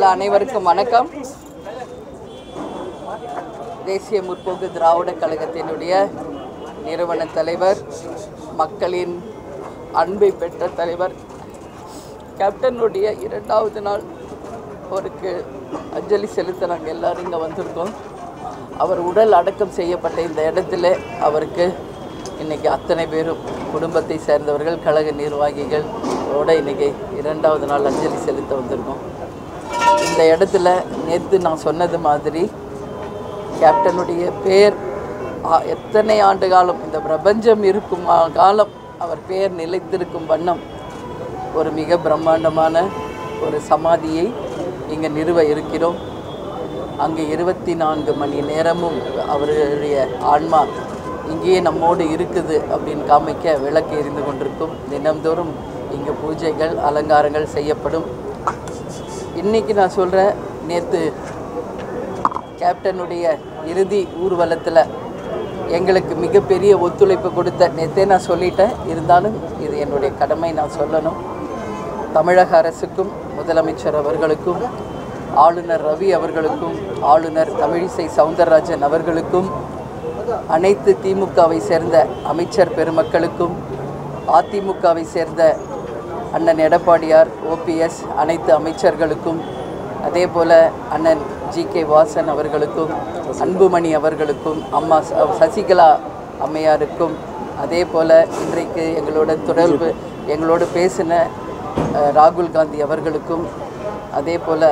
முதல்ல அனைவருக்கும் வணக்கம் தேசிய முற்போக்கு திராவிட கழகத்தினுடைய நிறுவன தலைவர் மக்களின் அன்பை பெற்ற தலைவர் கேப்டனுடைய இரண்டாவது நாள் அவருக்கு அஞ்சலி செலுத்த நாங்கள் எல்லாரும் இங்கே வந்திருக்கோம் அவர் உடல் அடக்கம் செய்யப்பட்ட இந்த இடத்துல அவருக்கு இன்னைக்கு அத்தனை பேரும் குடும்பத்தை சேர்ந்தவர்கள் கழக நிர்வாகிகள் ஓட இன்னைக்கு இரண்டாவது நாள் அஞ்சலி செலுத்த வந்திருக்கோம் இந்த இடத்துல நேற்று நான் சொன்னது மாதிரி கேப்டனுடைய பேர் ஆ- எத்தனை ஆண்டு காலம் இந்த பிரபஞ்சம் இருக்கும் ஆ- காலம் அவர் பெயர் நிலைத்திருக்கும் வண்ணம் ஒரு மிக பிரம்மாண்டமான ஒரு சமாதியை இங்கே நிறுவ இருக்கிறோம் அங்கே இருபத்தி நான்கு மணி நேரமும் அவருடைய ஆன்மா இங்கேயே நம்மோடு இருக்குது அப்படின்னு காமிக்க விளக்கு எரிந்து கொண்டிருக்கும் தினம்தோறும் இங்கே பூஜைகள் அலங்காரங்கள் செய்யப்படும் இன்னைக்கு நான் சொல்கிறேன் நேற்று கேப்டனுடைய இறுதி ஊர்வலத்தில் எங்களுக்கு மிகப்பெரிய ஒத்துழைப்பு கொடுத்த நேற்றே நான் சொல்லிட்டேன் இருந்தாலும் இது என்னுடைய கடமை நான் சொல்லணும் தமிழக அரசுக்கும் முதலமைச்சர் அவர்களுக்கும் ஆளுநர் ரவி அவர்களுக்கும் ஆளுநர் தமிழிசை சவுந்தரராஜன் அவர்களுக்கும் அனைத்து திமுகவை சேர்ந்த அமைச்சர் பெருமக்களுக்கும் அதிமுகவை சேர்ந்த அண்ணன் எடப்பாடியார் ஓபிஎஸ் அனைத்து அமைச்சர்களுக்கும் அதே போல் அண்ணன் ஜி கே வாசன் அவர்களுக்கும் அன்புமணி அவர்களுக்கும் அம்மா ச- சசிகலா அம்மையாருக்கும் அதே போல் இன்றைக்கு எங்களோட தொடர்பு எங்களோடு பேசின அஹ், ராகுல் காந்தி அவர்களுக்கும் அதே போல்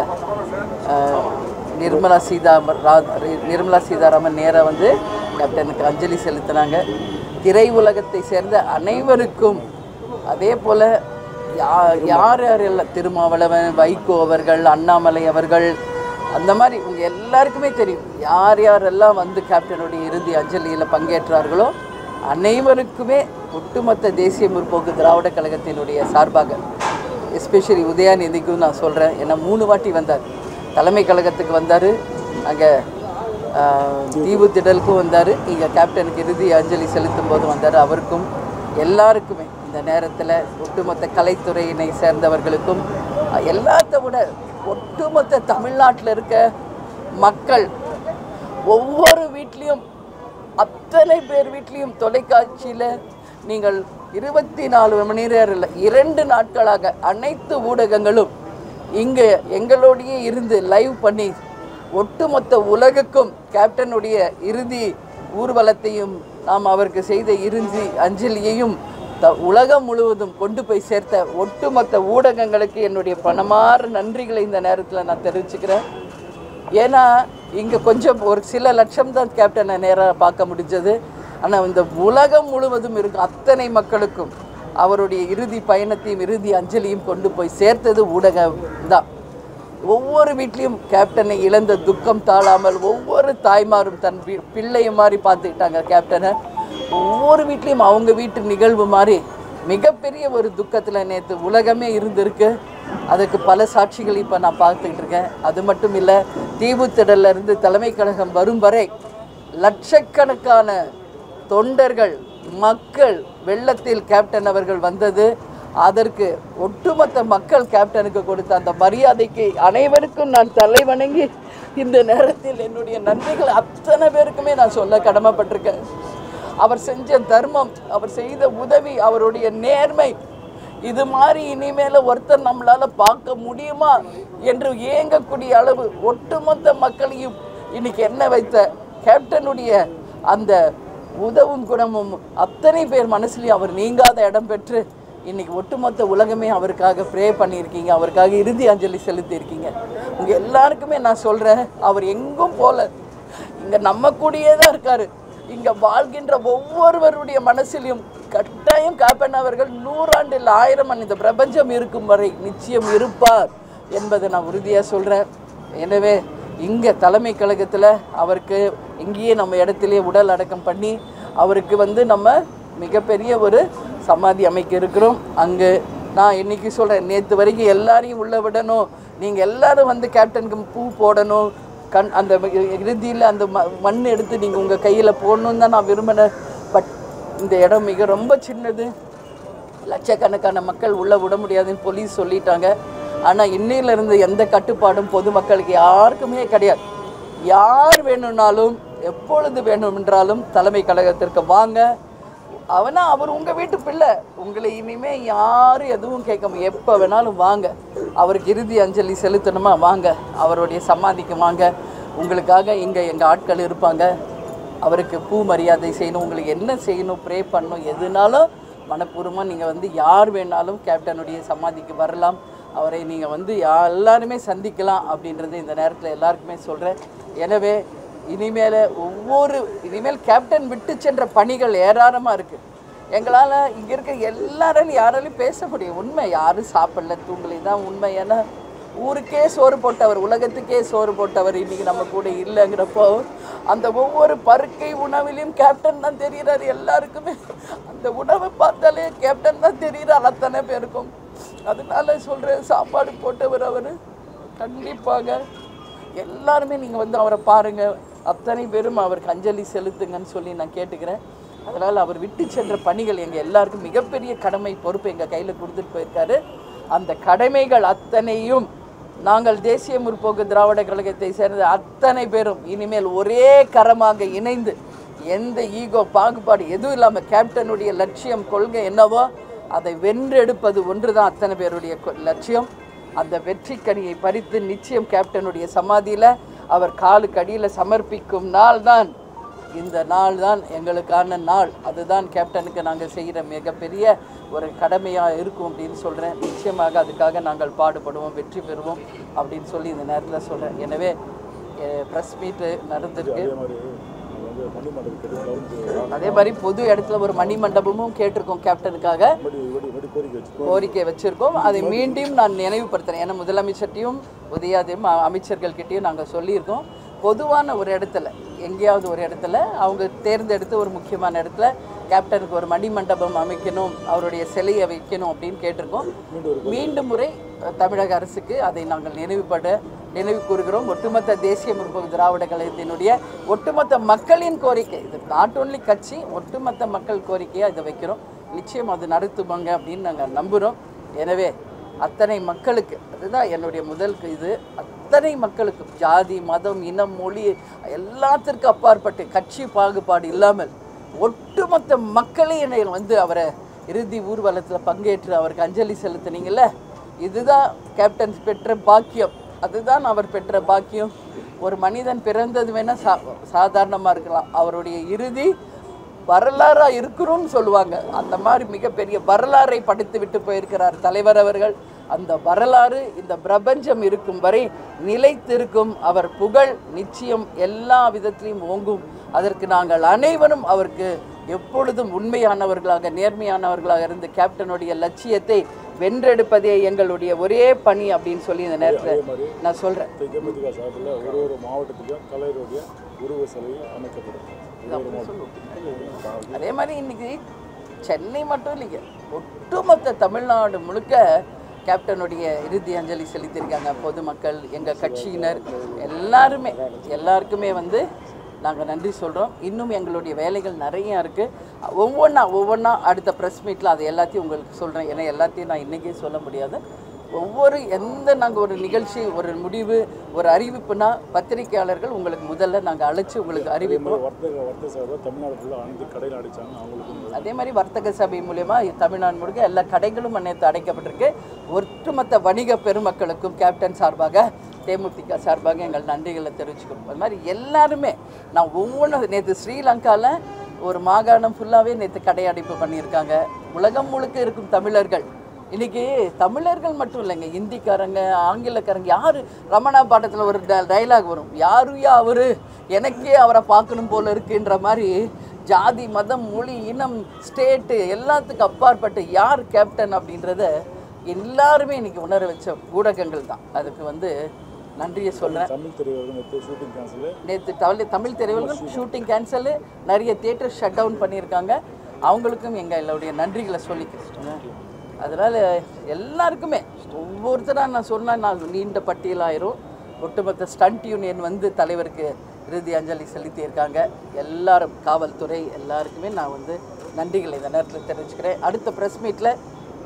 நிர்மலா சீதாராமன் ரா- நிர்மலா சீதாராமன் நேராக வந்து கேப்டனுக்கு அஞ்சலி செலுத்தினாங்க திரை உலகத்தை சேர்ந்த அனைவருக்கும் அதே போல் யா யார் யாரெல்லாம் திருமாவளவன் வைகோ அவர்கள் அண்ணாமலை அவர்கள் அந்த மாதிரி உங்க எல்லாருக்குமே தெரியும் யார் யாரெல்லாம் வந்து கேப்டனுடைய இறுதி அஞ்சலியில் பங்கேற்றார்களோ அனைவருக்குமே ஒட்டுமொத்த தேசிய முற்போக்கு திராவிட கழகத்தினுடைய சார்பாக எஸ்பெஷலி உதயாநிதிக்கும் நான் சொல்கிறேன் ஏன்னா மூணு வாட்டி வந்தார் தலைமை கழகத்துக்கு வந்தார் அங்கே தீவு திடலுக்கும் வந்தார் இங்கே கேப்டனுக்கு இறுதி அஞ்சலி செலுத்தும் போது வந்தார் அவருக்கும் எல்லாருக்குமே இந்த நேரத்தில் ஒட்டுமொத்த கலைத்துறையினை சேர்ந்தவர்களுக்கும் அஹ், எல்லாத்த விட ஒட்டுமொத்த தமிழ்நாட்டில் இருக்க மக்கள் ஒவ்வொரு வீட்லேயும் அத்தனை பேர் வீட்லேயும் தொலைக்காட்சியில் நீங்கள் இருபத்தி நாலு மணி நேரம் இல்லை இரண்டு நாட்களாக அனைத்து ஊடகங்களும் இங்கே எங்களோடையே இருந்து லைவ் பண்ணி ஒட்டுமொத்த உலகுக்கும் கேப்டனுடைய இறுதி ஊர்வலத்தையும் நாம் அவருக்கு செய்த இறுதி அஞ்சலியையும் த உலகம் முழுவதும் கொண்டு போய் சேர்த்த ஒட்டுமொத்த ஊடகங்களுக்கு என்னுடைய பணமாற நன்றிகளை இந்த நேரத்தில் நான் தெரிவிச்சுக்கிறேன் ஏன்னா இங்கே கொஞ்சம் ஒரு சில லட்சம் தான் கேப்டனை நேராக பார்க்க முடிஞ்சது ஆனால் இந்த உலகம் முழுவதும் இருக்கும் அத்தனை மக்களுக்கும் அவருடைய இறுதி பயணத்தையும் இறுதி அஞ்சலியும் கொண்டு போய் சேர்த்தது ஊடகம் தான் ஒவ்வொரு வீட்லேயும் கேப்டனை இழந்த துக்கம் தாழாமல் ஒவ்வொரு தாய்மாரும் தன் பி- பிள்ளைய மாதிரி பார்த்துக்கிட்டாங்க கேப்டனை ஒவ்வொரு வீட்லேயும் அவங்க வீட்டு நிகழ்வு மாதிரி மிகப்பெரிய ஒரு துக்கத்தில் நேற்று உலகமே இருந்திருக்கு அதுக்கு பல சாட்சிகள் இப்போ நான் பார்த்துக்கிட்டு இருக்கேன் அது மட்டும் இல்லை தீவுத்திடல்ல இருந்து தலைமை கழகம் வரும் வரை லட்சக்கணக்கான தொண்டர்கள் மக்கள் வெள்ளத்தில் கேப்டன் அவர்கள் வந்தது அதற்கு ஒட்டுமொத்த மக்கள் கேப்டனுக்கு கொடுத்த அந்த மரியாதைக்கு அனைவருக்கும் நான் தலை வணங்கி இந்த நேரத்தில் என்னுடைய நன்றிகள் அத்தனை பேருக்குமே நான் சொல்ல கடமைப்பட்டிருக்கேன் அவர் செஞ்ச தர்மம் அவர் செய்த உதவி அவருடைய நேர்மை இது மாதிரி இனிமேல ஒருத்தர் நம்மளால பார்க்க முடியுமா என்று ஏங்கக்கூடிய அளவு ஒட்டுமொத்த மக்களையும் இன்னைக்கு என்ன வைத்த கேப்டனுடைய அந்த உதவும் குணமும் அத்தனை பேர் மனசுலையும் அவர் நீங்காத இடம் பெற்று இன்னைக்கு ஒட்டுமொத்த உலகமே அவருக்காக ப்ரே பண்ணியிருக்கீங்க அவருக்காக இறுதி அஞ்சலி செலுத்தியிருக்கீங்க உங்க எல்லாருக்குமே நான் சொல்றேன் அவர் எங்கும் போல இங்க நம்ம கூடயே தான் இருக்காரு இங்க வாழ்கின்ற ஒவ்வொருவருடைய மனசிலும் கட்டாயம் காப்பன் அவர்கள் நூறாண்டு இல்லை ஆயிரம் ஆண்டு இந்த பிரபஞ்சம் இருக்கும் வரை நிச்சயம் இருப்பார் என்பதை நான் உறுதியாக சொல்கிறேன் எனவே இங்கே தலைமை கழகத்தில் அவருக்கு இங்கேயே நம்ம இடத்திலே உடல் அடக்கம் பண்ணி அவருக்கு வந்து நம்ம மிகப்பெரிய ஒரு சமாதி அமைக்க இருக்கிறோம் அங்கு நான் இன்னைக்கு சொல்கிறேன் நேற்று வரைக்கும் எல்லாரையும் உள்ள விடணும் நீங்கள் எல்லாரும் வந்து கேப்டனுக்கு பூ போடணும் கண் அந்த இறுதியில் அந்த ம மண் எடுத்து நீங்கள் உங்கள் கையில் போடணும்னு தான் நான் விரும்பினேன் பட் இந்த இடம் மிக ரொம்ப சின்னது லட்சக்கணக்கான மக்கள் உள்ளே விட முடியாதுன்னு போலீஸ் சொல்லிட்டாங்க ஆனால் இன்னையிலிருந்து எந்த கட்டுப்பாடும் பொதுமக்களுக்கு யாருக்குமே கிடையாது யார் வேணும்னாலும் எப்பொழுது வேணுமென்றாலும் தலைமை கழகத்திற்கு வாங்க அவனா அவர் உங்கள் வீட்டு பிள்ளை உங்களை இனிமே யாரும் எதுவும் கேட்க முடியும் எப்போ வேணாலும் வாங்க அவருக்கு இறுதி அஞ்சலி செலுத்தணுமா வாங்க அவருடைய சமாதிக்கு வாங்க உங்களுக்காக இங்கே எங்கள் ஆட்கள் இருப்பாங்க அவருக்கு பூ மரியாதை செய்யணும் உங்களுக்கு என்ன செய்யணும் ப்ரே பண்ணணும் எதுனாலும் மனப்பூர்வமாக நீங்கள் வந்து யார் வேணாலும் கேப்டனுடைய சமாதிக்கு வரலாம் அவரை நீங்கள் வந்து யா எல்லாருமே சந்திக்கலாம் அப்படின்றது இந்த நேரத்தில் எல்லாருக்குமே சொல்கிறேன் எனவே இனிமேல் ஒவ்வொரு இனிமேல் கேப்டன் விட்டு சென்ற பணிகள் ஏராளமாக இருக்குது எங்களால் இங்கே இருக்க எல்லாராலையும் யாராலையும் பேச முடியும் உண்மை யாரும் சாப்பிடல தூங்கலை தான் உண்மை ஏன்னா ஊருக்கே சோறு போட்டவர் உலகத்துக்கே சோறு போட்டவர் இன்னைக்கு நம்ம கூட இல்லைங்கிறப்போ அந்த ஒவ்வொரு பருக்கை உணவிலையும் கேப்டன் தான் தெரிகிறார் எல்லாருக்குமே அந்த உணவை பார்த்தாலே கேப்டன் தான் தெரிகிறார் அத்தனை பேருக்கும் அதனால சொல்கிறேன் சாப்பாடு போட்டவர் அவர் கண்டிப்பாக எல்லாருமே நீங்கள் வந்து அவரை பாருங்கள் அத்தனை பேரும் அவருக்கு அஞ்சலி செலுத்துங்கன்னு சொல்லி நான் கேட்டுக்கிறேன் அதனால் அவர் விட்டு சென்ற பணிகள் எங்கள் எல்லாருக்கும் மிகப்பெரிய கடமை பொறுப்பு எங்கள் கையில் கொடுத்துட்டு போயிருக்காரு அந்த கடமைகள் அத்தனையும் நாங்கள் தேசிய முற்போக்கு திராவிட கழகத்தை சேர்ந்த அத்தனை பேரும் இனிமேல் ஒரே கரமாக இணைந்து எந்த ஈகோ பாகுபாடு எதுவும் இல்லாமல் கேப்டனுடைய லட்சியம் கொள்கை என்னவோ அதை வென்றெடுப்பது ஒன்று தான் அத்தனை பேருடைய கொ- லட்சியம் அந்த வெற்றி கனியை பறித்து நிச்சயம் கேப்டனுடைய சமாதியில் அவர் காலுக்கு அடியில் சமர்ப்பிக்கும் நாள் தான் இந்த நாள் தான் எங்களுக்கான நாள் அதுதான் கேப்டனுக்கு நாங்கள் செய்கிற மிகப்பெரிய ஒரு கடமையாக இருக்கும் அப்படின்னு சொல்கிறேன் நிச்சயமாக அதுக்காக நாங்கள் பாடுபடுவோம் வெற்றி பெறுவோம் அப்படின்னு சொல்லி இந்த நேரத்தில் சொல்கிறேன் எனவே ப்ரெஸ் மீட்டு நடந்திருக்கு அதே மாதிரி நாங்கள் வந்து மணி மண்டபம் கேட்டு அதே மாதிரி பொது இடத்துல ஒரு மணி மண்டபமும் கேட்டிருக்கோம் கேப்டனுக்காக வெடி வெடி வெடி கோரிக்கை வச்சுருக்கோம் கோரிக்கை வச்சிருக்கோம் அதை மீண்டும் நான் நினைவுபடுத்துறேன் ஏன்னா முதலமைச்சர்கிட்டையும் உதயாதையும் அமைச்சர்கள்கிட்டையும் நாங்கள் சொல்லியிருக்கோம் பொதுவான ஒரு இடத்துல எங்கேயாவது ஒரு இடத்துல அவங்க தேர்ந்தெடுத்து ஒரு முக்கியமான இடத்துல கேப்டனுக்கு ஒரு மணிமண்டபம் அமைக்கணும் அவருடைய சிலையை வைக்கணும் அப்படின்னு கேட்டிருக்கோம் மீண்டும் முறை அஹ், தமிழக அரசுக்கு அதை நாங்கள் நினைவுபட நினைவு கூறுகிறோம் ஒட்டுமொத்த தேசிய முற்போக்கு திராவிட கழகத்தினுடைய ஒட்டுமொத்த மக்களின் கோரிக்கை இது நாட் ஓன்லி கட்சி ஒட்டுமொத்த மக்கள் கோரிக்கையாக இதை வைக்கிறோம் நிச்சயம் அது நடத்துவாங்க அப்படின்னு நாங்கள் நம்புகிறோம் எனவே அத்தனை மக்களுக்கு அதுதான் என்னுடைய முதல் இது அத்தனை மக்களுக்கும் ஜாதி மதம் இனம் மொழி எல்லாத்திற்கும் அப்பாற்பட்டு கட்சி பாகுபாடு இல்லாமல் ஒட்டுமொத்த மக்களே என்னை வந்து அவரை இறுதி ஊர்வலத்தில் பங்கேற்று அவருக்கு அஞ்சலி செலுத்துனீங்கல்ல இதுதான் கேப்டன் பெற்ற பாக்கியம் அதுதான் அவர் பெற்ற பாக்கியம் ஒரு மனிதன் பிறந்தது வேணால் சா சாதாரணமாக இருக்கலாம் அவருடைய இறுதி வரலாறாக இருக்கணும்னு சொல்லுவாங்க அந்த மாதிரி மிகப்பெரிய வரலாறை படைத்து விட்டு போயிருக்கிறார் தலைவர் அவர்கள் அந்த வரலாறு இந்த பிரபஞ்சம் இருக்கும் வரை நிலைத்திருக்கும் அவர் புகழ் நிச்சயம் எல்லா விதத்திலையும் ஓங்கும் அதற்கு நாங்கள் அனைவரும் அவருக்கு எப்பொழுதும் உண்மையானவர்களாக நேர்மையானவர்களாக இருந்து கேப்டனுடைய லட்சியத்தை வென்றெடுப்பதே எங்களுடைய ஒரே பணி அப்படின்னு சொல்லி இந்த நேரத்தில் நான் சொல்கிறேன் தேமுதிக சார்பில் ஒரு ஒரு மாவட்டத்துக்கும் கலைஞருடைய உருவ சிலை அமைக்கப்படும் ஒரு ஒரு மாவட்டம் அதே மாதிரி இன்னைக்கு சென்னை மட்டும் இல்லைங்க ஒட்டுமொத்த தமிழ்நாடு முழுக்க கேப்டனுடைய இறுதி அஞ்சலி செலுத்தியிருக்காங்க பொதுமக்கள் எங்கள் கட்சியினர் எல்லாருமே எல்லாருக்குமே வந்து நாங்கள் நன்றி சொல்கிறோம் இன்னும் எங்களுடைய வேலைகள் நிறைய இருக்குது ஒவ்வொன்றா ஒவ்வொன்றா அடுத்த ப்ரெஸ் மீட்டில் அது எல்லாத்தையும் உங்களுக்கு சொல்கிறேன் ஏன்னா எல்லாத்தையும் நான் இன்றைக்கே சொல்ல முடியாது ஒவ்வொரு எந்த நாங்கள் ஒரு நிகழ்ச்சி ஒரு முடிவு ஒரு அறிவிப்புனா பத்திரிகையாளர்கள் உங்களுக்கு முதல்ல நாங்கள் அழைச்சி உங்களுக்கு அறிவிப்போம் வர்த்தக வர்த்தக சார்பாக தமிழ்நாடு ஃபுல்லாக அனைத்து கடையில் அடித்தாங்க அவங்களுக்கு அதே மாதிரி வர்த்தக சபை மூலயமா தமிழ்நாடு முழுக்க எல்லா கடைகளும் நேற்று அடைக்கப்பட்டிருக்கு ஒட்டுமொத்த வணிக பெருமக்களுக்கும் கேப்டன் சார்பாக தேமுதிக சார்பாக எங்கள் நன்றிகளை தெரிவிச்சுக்கிறோம் அது மாதிரி எல்லாருமே நான் ஒவ்வொன்றும் நேற்று ஸ்ரீலங்காவில் ஒரு மாகாணம் ஃபுல்லாகவே நேற்று கடையடைப்பு பண்ணியிருக்காங்க உலகம் முழுக்க இருக்கும் தமிழர்கள் இன்னைக்கு தமிழர்கள் மட்டும் இல்லைங்க ஹிந்திக்காரங்க ஆங்கிலக்காரங்க யார் ரமணா பாட்டத்தில் ஒரு டைலாக் வரும் யாருயா அவரு எனக்கே அவரை பார்க்கணும் போல இருக்குன்ற மாதிரி ஜாதி மதம் மொழி இனம் ஸ்டேட்டு எல்லாத்துக்கும் அப்பாற்பட்டு யார் கேப்டன் அப்படின்றத எல்லாருமே இன்னைக்கு உணர வச்ச ஊடகங்கள் தான் அதுக்கு வந்து நன்றியை சொல்கிறேன் தமிழ் திரையுலகம் நேற்று ஷூட்டிங் கேன்சலு நேற்று தமிழ் தமிழ் திரையுலகம் ஷூட்டிங் கேன்சலு நிறைய தியேட்டர் ஷட் டவுன் பண்ணியிருக்காங்க அவங்களுக்கும் எங்களுடைய நன்றிகளை சொல்லிக்கிறேன் அதனால் எல்லாருக்குமே ஒவ்வொருத்தராக நான் சொன்னால் நான் நீண்ட பட்டியலாயிரும் ஒட்டுமொத்த ஸ்டண்ட் யூனியன் வந்து தலைவருக்கு இறுதி அஞ்சலி செலுத்தியிருக்காங்க எல்லாரும் காவல்துறை எல்லாருக்குமே நான் வந்து நன்றிகளை இந்த நேரத்தில் தெரிவிச்சுக்கிறேன் அடுத்த ப்ரெஸ் மீட்டில்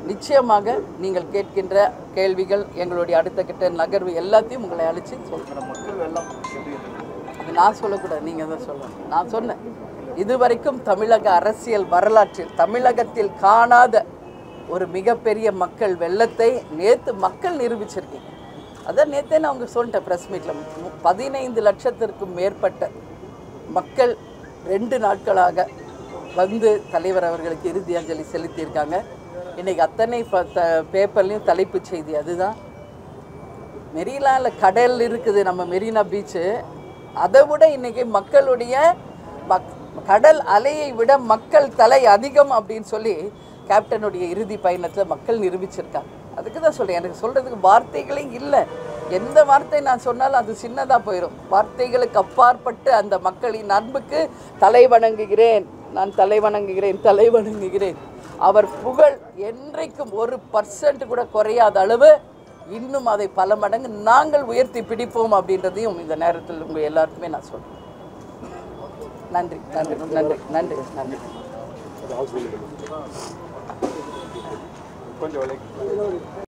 நிச்சயமாக நீங்கள் கேட்கின்ற கேள்விகள் எங்களுடைய அடுத்த கட்ட நகர்வு எல்லாத்தையும் உங்களை அழைச்சி சொல்கிறேன் மக்கள் வெள்ளம் எப்படி இருக்கு அது நான் சொல்லக்கூடாது நீங்கள் தான் சொல்லணும் நான் சொன்னேன் இதுவரைக்கும் தமிழக அரசியல் வரலாற்றில் தமிழகத்தில் காணாத ஒரு மிகப்பெரிய மக்கள் வெள்ளத்தை நேற்று மக்கள் நிரூபிச்சிருக்கீங்க அதான் நேற்றே நான் அவங்க சொல்லிட்டேன் ப்ரெஸ் மீட்டில் பதினைந்து லட்சத்திற்கும் மேற்பட்ட மக்கள் ரெண்டு நாட்களாக வந்து தலைவர் அவர்களுக்கு இறுதி அஞ்சலி செலுத்தியிருக்காங்க இன்னைக்கு அத்தனை ப- த- பேப்பர்லேயும் தலைப்புச் செய்தி அதுதான் மெரினால கடல் இருக்குது நம்ம மெரினா பீச்சு அதை விட இன்னைக்கு மக்களுடைய மக் கடல் அலையை விட மக்கள் தலை அதிகம் அப்படின்னு சொல்லி கேப்டனுடைய இறுதி பயணத்தில் மக்கள் நிரூபிச்சிருக்காங்க அதுக்கு தான் சொல்றேன் எனக்கு சொல்றதுக்கு வார்த்தைகளே இல்லை எந்த வார்த்தை நான் சொன்னாலும் அது சின்னதாக போயிடும் வார்த்தைகளுக்கு அப்பாற்பட்டு அந்த மக்களின் அன்புக்கு தலை வணங்குகிறேன் நான் தலை வணங்குகிறேன் தலை வணங்குகிறேன் அவர் புகழ் என்றைக்கும் ஒரு பர்சன்ட் கூட குறையாத அளவு இன்னும் அதை பல மடங்கு நாங்கள் உயர்த்தி பிடிப்போம் அப்படின்றதையும் இந்த நேரத்தில் உங்கள் எல்லாருக்குமே நான் சொல்றேன் நன்றி நன்றி நன்றி நன்றி நன்றி அது ஹவுஸ் கொஞ்சம் விலைக்கு